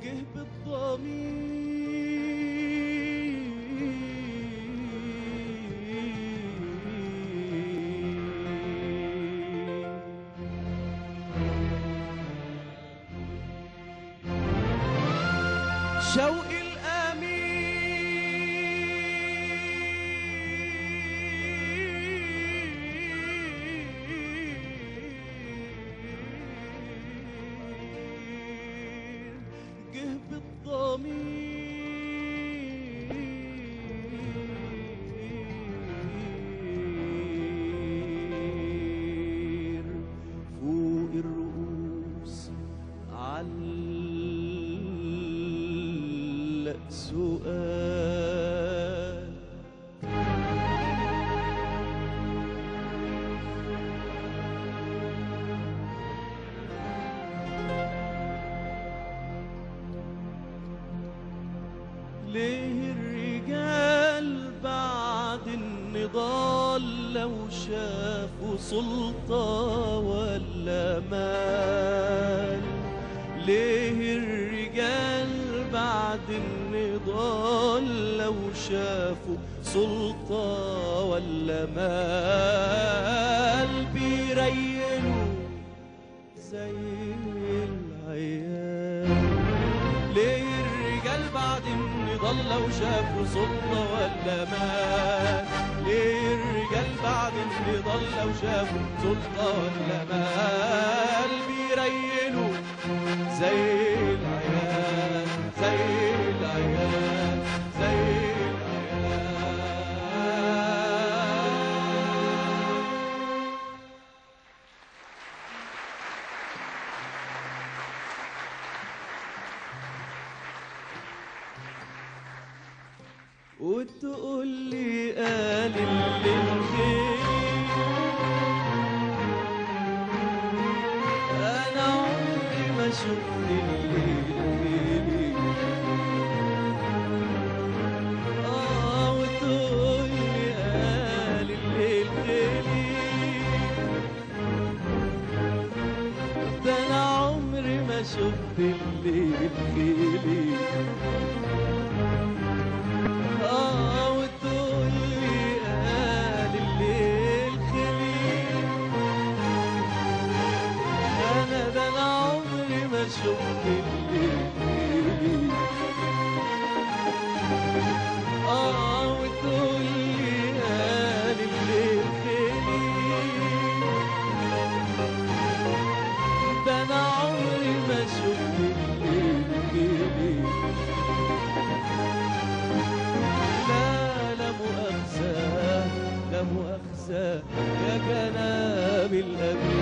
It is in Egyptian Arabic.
جه بالضمير شوقي الأمير جه بالضمير فوق الرؤوس علق سؤال ليه الرجال بعد النضال لو شافوا سلطة ولا مال ليه الرجال بعد النضال لو شافوا سلطة ولا مال بيريلوا زي العيال ليه الرجال بعد النضال لو شافوا سلطة ولا مال ليه الرجال بعد النضال لو شافوا سلطة ولا مال بيريلوا زي العيال زي العيال زي العيال وتقول لي قال اللي الخير انا عمري ما شفت الليل اه وتقول لي قال الليل خير ده انا عمري ما شفت الليل خير آه وتقول لي قال الليل خليل أنا ده أنا عمري ما شفت الليل خليل آه وتقول لي قال الليل خليل ده أنا عمري ما شفت الليل خليل لا لا مؤاخذة لا مؤاخذة يا جناب الأمير